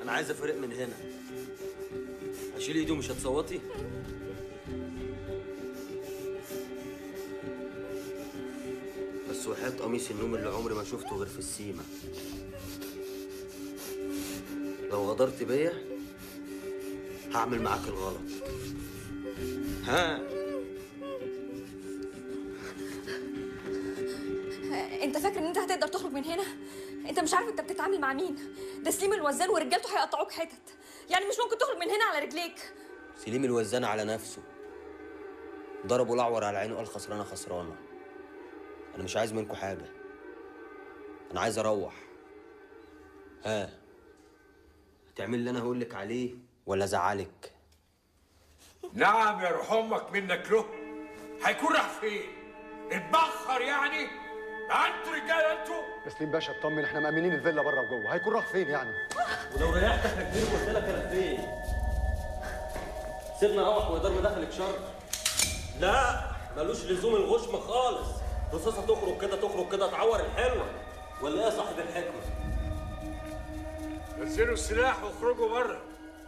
انا عايز افرق من هنا اشيل ايدي ومش هتصوتي بس وحياة قميص النوم اللي عمري ما شفته غير في السيما لو غدرت بيا هعمل معاك الغلط ها انت فاكر ان انت هتقدر تخرج من هنا انت مش عارف انت بتتعامل مع مين ده سليم الوزان ورجالته هيقطعوك حتت يعني مش ممكن تخرج من هنا على رجليك سليم الوزان على نفسه ضربه الاعور على عينه قال خسرانه خسرانه انا مش عايز منكم حاجه انا عايز اروح ها هتعمل اللي انا هقول لك عليه ولا ازعلك نعم يا روح امك منك له هيكون راح فين اتبخر يعني انتوا رجاله انتوا تسليم باشا اطمن احنا مأمنين الفيلا بره وجوه هيكون راح فين يعني ولو ريحتك يا كبير قلت لك انا فين سيبنا روح ويدار مداخلك شر لا ملوش لزوم الغشم خالص رصاصه تخرج كده تخرج كده تعور الحلوه ولا ايه يا صاحب الحكمه نزلوا السلاح واخرجوا بره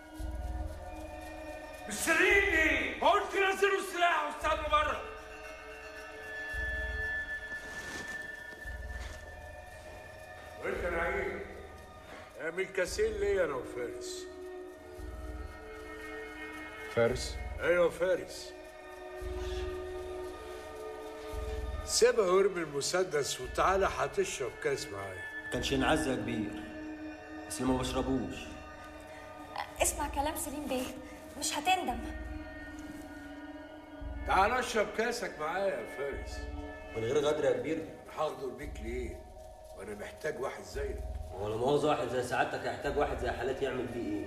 مستنيني قلت نزلوا السلاح واستنوا بره وانت نعيم اعمل كاسين ليا انا وفارس فارس ايوه فارس سيبها وارمي المسدس وتعالى هتشرب كاس معايا ما كانش ينعز يا كبير بس ما بشربوش اسمع كلام سليم بيه مش هتندم تعال اشرب كاسك معايا يا فارس من غير غدر يا كبير هغدر بيك ليه وانا محتاج واحد زيك هو لما مؤاخذة واحد زي سعادتك هيحتاج واحد زي حالاتي يعمل فيه ايه؟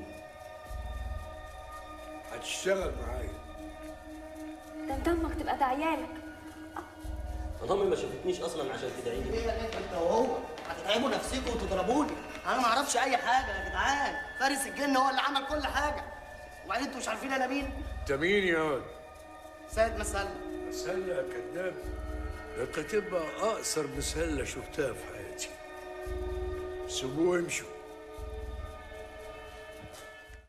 هتشتغل معايا ده انت امك تبقى دعيالك مضامي ما شافتنيش اصلا عشان تدعي لي ايه انت وهو هتتعبوا نفسكم وتضربوني انا ما اعرفش اي حاجه يا جدعان فارس الجن هو اللي عمل كل حاجه وبعدين انتوا مش عارفين انا مين انت مين يا واد؟ سيد مسلم مسلة يا كذاب انت تبقى اقصر مسلة شفتها في حياتي سيبوه يمشوا